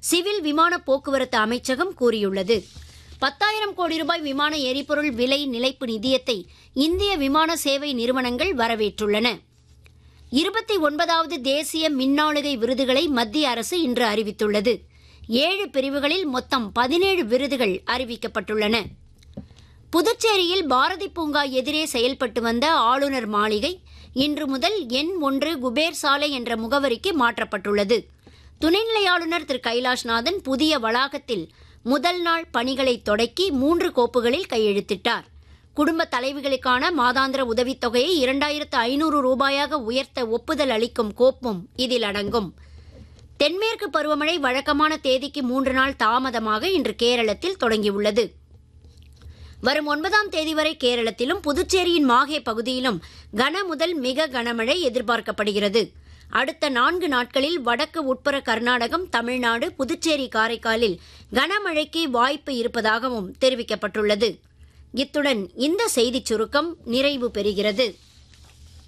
civil விமான போக்குவரத்து அமைச்சகம் கூறியுள்ளது பத்தாயிரம் கோடி ரூபாய் விமான எரிபொருள் விலை நிலைப்பு நிதியத்தை இந்திய விமான சேவை நிறுவனங்கள் வரவேற்றுள்ளன இருபத்தி ஒன்பதாவது தேசிய மின்னாளுகை விருதுகளை மத்திய அரசு இன்று அறிவித்துள்ளது ஏழு பிரிவுகளில் மொத்தம் பதினேழு விருதுகள் அறிவிக்கப்பட்டுள்ளன புதுச்சேரியில் பாரதி பூங்கா எதிரே செயல்பட்டு வந்த ஆளுநர் மாளிகை இன்று முதல் எண் ஒன்று குபேர் சாலை என்ற முகவரிக்கு மாற்றப்பட்டுள்ளது துணைநிலை ஆளுநர் திரு கைலாஷ்நாதன் புதிய வளாகத்தில் முதல் நாள் பணிகளை தொடக்கி மூன்று கோப்புகளில் கையெழுத்திட்டார் குடும்ப தலைவிகளுக்கான மாதாந்திர உதவித்தொகையை இரண்டாயிரத்து ஐநூறு ரூபாயாக உயர்த்த ஒப்புதல் அளிக்கும் கோப்பும் இதில் அடங்கும் தென்மேற்கு பருவமழை வழக்கமான தேதிக்கு மூன்று நாள் தாமதமாக இன்று கேரளத்தில் தொடங்கியுள்ளது வரும் ஒன்பதாம் தேதி வரை கேரளத்திலும் புதுச்சேரியின் மாஹே பகுதியிலும் கன முதல் மிக கனமழை எதிர்பார்க்கப்படுகிறது அடுத்த நான்கு நாட்களில் வடக்கு உட்புற கர்நாடகம் தமிழ்நாடு புதுச்சேரி காரைக்காலில் கனமழைக்கு வாய்ப்பு இருப்பதாகவும் தெரிவிக்கப்பட்டுள்ளது இத்துடன் இந்த செய்திச் சுருக்கம் நிறைவு பெறுகிறது